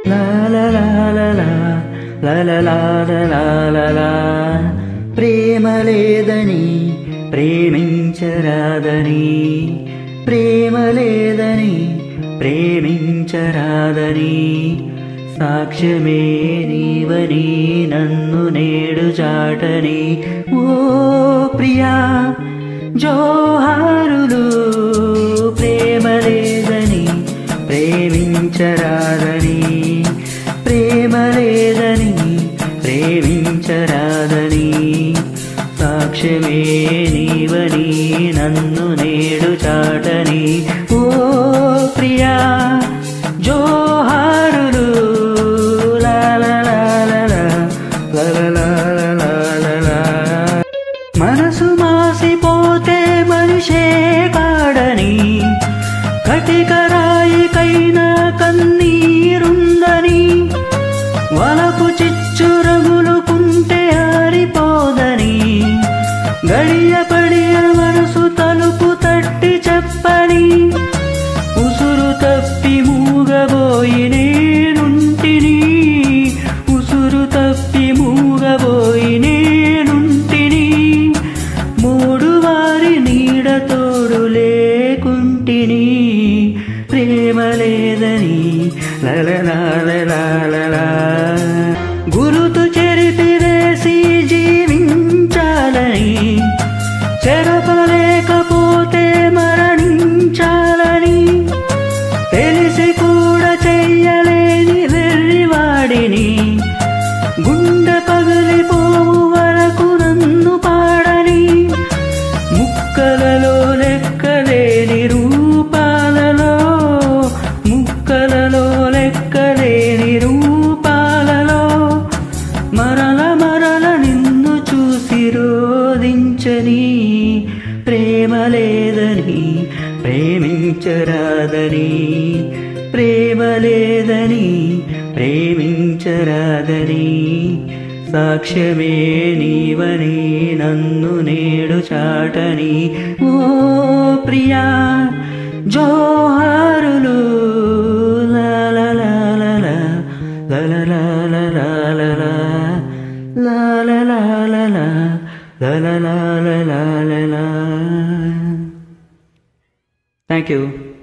లా లా లా లా లా, లా లా లా లా లా లా లా. ప్రేమ లేదని ప్రేమించరాదని ప్రేమ లేదని ప్రేమించరాదని సాక్ష్యమే నీవని నన్ను నేడు చాటని ఓ ప్రియా జోహారులు ప్రేమ లేదని ప్రేమించరాదని ప్రేమ లేదని ప్రేమించరాదని సాక్ష్యమే నీవని నన్ను నేడు చాటని ఓ ప్రియా జోహారులు లా లా లా లా లా, లా లా లా లా లా లా. మనసు మాసిపోతే మనిషే కాడని కటికరాయికైనా కన్నీరుందని వలకు చిచ్చు రగులుకుంటే ఆరిపోదని గడియపడియ మనసు తలుపు తట్టి చెప్పని ఉసురు తప్పి మూగబోయి నేనుంటిని ఉసురు తప్పి మూగబోయి నేనుంటిని మూడు వారి నీడ తోడు లేకుంటిని ప్రేమ లేదని లలలాలలాలలా. గురుతు చెరిపివేసి జీవించాలని చెరపలేకపోతే మరణించాలని తెలిసి కూడా చెయ్యలేని వెర్రివాడిని గుండె పగిలిపోవు వరకు నన్ను పాడని ముక్కలలో లెక్కలేని రూపాలలో ముక్కలలో లెక్కలేని రూపాలలో మరల మరల నిన్ను చూసి రోధించని ప్రేమ లేదని ప్రేమించరాదని ప్రేమ లేదని ప్రేమించరాదని సాక్ష్యమే నీవని నన్ను నేడు చాటని ఓ ప్రియా జోహారులు లా లా లా లా లా, లా లా లా లా లా లా లా, లా లా లా లా లా, లా లా లా లా లా లా లా. Thank you